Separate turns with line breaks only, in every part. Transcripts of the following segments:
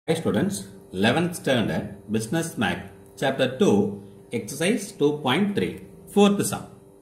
Hi students, 11th standard Business Math Chapter 2 Exercise 2.3 Fourth sum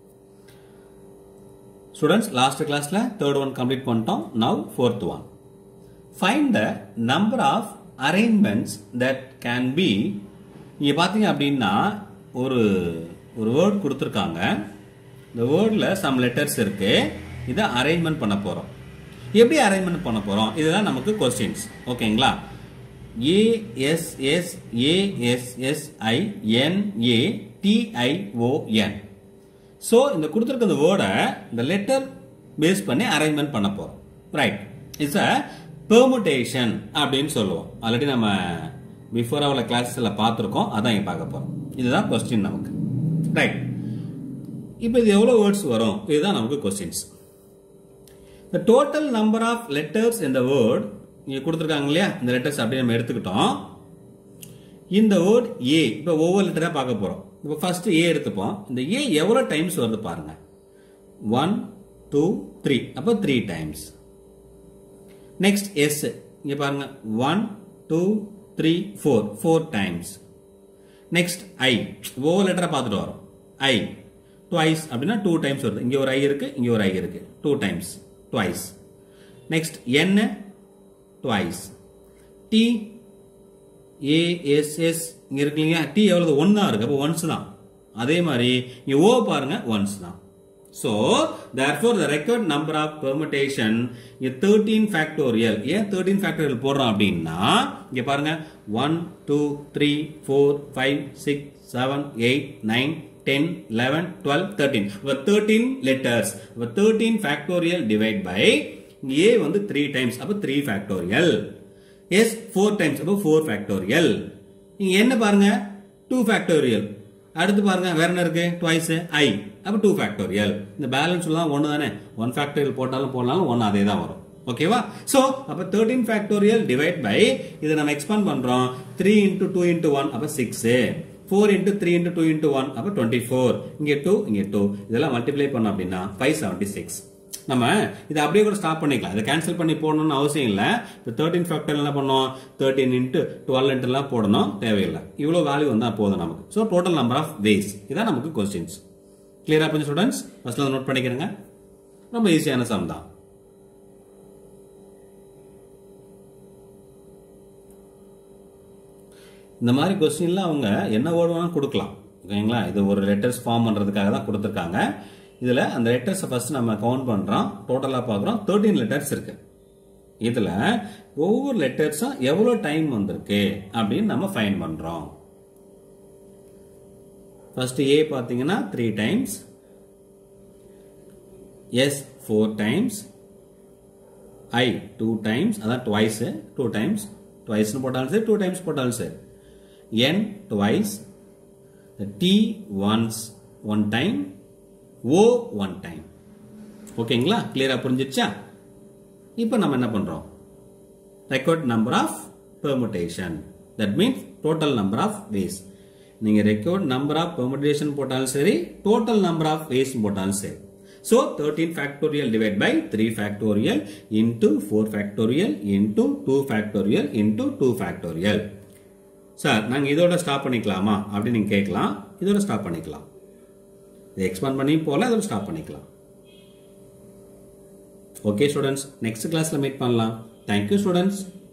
Students, last classல third one complete பண்ணிட்டோம் now fourth one Find the number of arrangements that can be இங்க பார்த்தீங்க அப்படின்னா ஒரு ஒரு word கொடுத்துருக்காங்க இந்த வேர்டில் சம் லெட்டர்ஸ் இருக்கு இதை அரேஞ்ச்மெண்ட் பண்ண போகிறோம் எப்படி அரேஞ்ச்மெண்ட் பண்ண போகிறோம் இதுதான் நமக்கு கொஸ்டின்ஸ் ஓகேங்களா ASS ASSI NA TION so இந்த கொடுத்துருக்க இந்த வேர்டை இந்த லெட்டர் பேஸ் பண்ணி அரேஞ்ச்மெண்ட் பண்ண போகிறோம் ரைட் இட்ஸ் அ பெர்முடேஷன் அப்படின்னு சொல்லுவோம் ஆல்ரெடி நம்ம பிஃபோர் அவள கிளாஸில் பார்த்துருக்கோம் அதான் இங்கே பார்க்க போகிறோம் இதுதான் கொஸ்டின் நமக்கு ரைட் இப்போ இது எவ்வளோ வேர்ட்ஸ் வரும் இதுதான் நமக்கு questions the total number of letters in the word இங்க கொடுத்துருக்காங்க இல்லையா இந்த லெட்டர்ஸ் அப்படியே நம்ம எடுத்துக்கிட்டோம் இந்த வேர்ட் ஏ இப்போ ஒவ்வொரு லெட்டரா பார்க்க போறோம் இப்போ ஃபர்ஸ்ட் ஏ எடுத்துப்போம் இந்த ஏ எவ்வளவு டைம்ஸ் வருது பாருங்க ஒன் டூ த்ரீ அப்போ த்ரீ டைம்ஸ் நெக்ஸ்ட் எஸ் இங்க பாருங்க one two three four four times next I ஒவ்வொரு லெட்டரா பார்த்துட்டு வரோம் ஐ ட்வைஸ் அப்படின்னா டூ டைம்ஸ் வருது இங்க ஒரு ஐ இருக்கு இங்க ஒரு ஐ இருக்கு two times twice next N twice T ASS இங்க இருக்கு இல்லையா டி எவ்வளவு ஒன் தான் இருக்கு அப்போ ஒன்ஸ் தான் அதே மாதிரி இங்க ஓ பாருங்க ஒன்ஸ் தான் so therefore the record number of permutation இங்க தேர்ட்டீன் ஃபேக்டோரியல் ஏன் தேர்ட்டீன் ஃபேக்டோரியல் போடுறோம் அப்படின்னா இங்க பாருங்க one two three four five six seven eight nine ten eleven twelve thirteen இப்போ தேர்ட்டீன் லெட்டர்ஸ் இப்போ thirteen factorial divide by A வந்து three times அப்போ three factorial S four times அப்போ ஃபோர் ஃபேக்டோரியல் நீங்க என்ன பாருங்க டூ ஃபேக்டோரியல் அடுத்து பாருங்க வேற என்ன இருக்கு ட்வைஸ் ஐ அப்போ டூ ஃபேக்டோரியல் இந்த பேலன்ஸ் எல்லாம் ஒன்று தானே ஒன் ஃபேக்டோரியல் போட்டாலும் போடனாலும் ஒன்று அதே தான் வரும் ஓகேவா ஸோ அப்போ தேர்ட்டீன் ஃபேக்டோரியல் டிவைட் பை இதை நம்ம எக்ஸ்பாண்ட் பண்றோம் three into two into one அப்போ six four into three into two into one அப்போ டுவெண்ட்டி ஃபோர் இங்கே டூ இங்கே டூ இதெல்லாம் மல்டிப்ளை பண்ணோம் அப்படின்னா ஃபைவ் செவன்டி சிக்ஸ் நம்ம இதை அப்படியே கூட ஸ்டாப் பண்ணிக்கலாம் இதை கேன்சல் பண்ணி போடணும்னு அவசியம் இல்லை இப்போ தேர்ட்டின் ஃபேக்டர் என்ன பண்ணோம் தேர்ட்டின் இன்ட்டு டுவெல் இன்ட்டுலாம் போடணும் தேவையில்லை இவ்வளோ வேல்யூ வந்தால் போதும் நமக்கு so total number of ways இதான் நமக்கு கொஸ்டின்ஸ் கிளியரா பண்ணி ஸ்டூடெண்ட்ஸ் ஃபர்ஸ்ட்ல நோட் பண்ணிக்கிறேங்க ரொம்ப ஈஸியான சம் தான் இந்த மாதிரி கொஸ்டின்ல அவங்க என்ன வேர்டு வேணாலும் கொடுக்கலாம் ஓகேங்களா இது ஒரு லெட்டர்ஸ் ஃபார்ம் பண்றதுக்காக தான் கொடுத்துருக்காங்க இதுல அந்த லெட்டர்ஸை ஃபர்ஸ்ட் நம்ம கவுண்ட் பண்றோம் டோட்டலா பார்க்குறோம் தேர்ட்டீன் லெட்டர்ஸ் இருக்கு இதுல ஒவ்வொரு லெட்டர்ஸும் எவ்வளவு டைம் வந்திருக்கு அப்படின்னு நம்ம ஃபைன் பண்றோம் ஃபர்ஸ்ட் ஏ பார்த்தீங்கன்னா three times S four times I two times அதான் ட்வைஸ் டூ டைம்ஸ் ட்வைஸ்னு போட்டாலும் சரி டூ டைம்ஸ் போட்டாலும் சரி n twice t once one time o one time ஓகேங்களா கிளியரா புரிஞ்சிச்சா இப்போ நம்ம என்ன பண்றோம் record number of permutation that means total number of ways நீங்க ரெக்கார்ட் நம்பர் ஆஃப் பெர்முடேஷன் போட்டாலும் சரி டோட்டல் நம்பர் ஆஃப் வேஸ் போட்டாலும் சரி So 13 factorial divided by 3 factorial into 4 factorial into 2 factorial into 2 factorial. Sir நாங்கள் இதோட ஸ்டாப் பண்ணிக்கலாமா அப்படின்னு நீங்கள் கேட்கலாம் இதோட ஸ்டாப் பண்ணிக்கலாம் இதை எக்ஸ்பாண்ட் பண்ணி போகலாம் இதோட ஸ்டாப் பண்ணிக்கலாம் ஓகே ஸ்டூடெண்ட்ஸ் நெக்ஸ்ட் கிளாஸில் மீட் பண்ணலாம் தேங்க்யூ ஸ்டூடெண்ட்ஸ்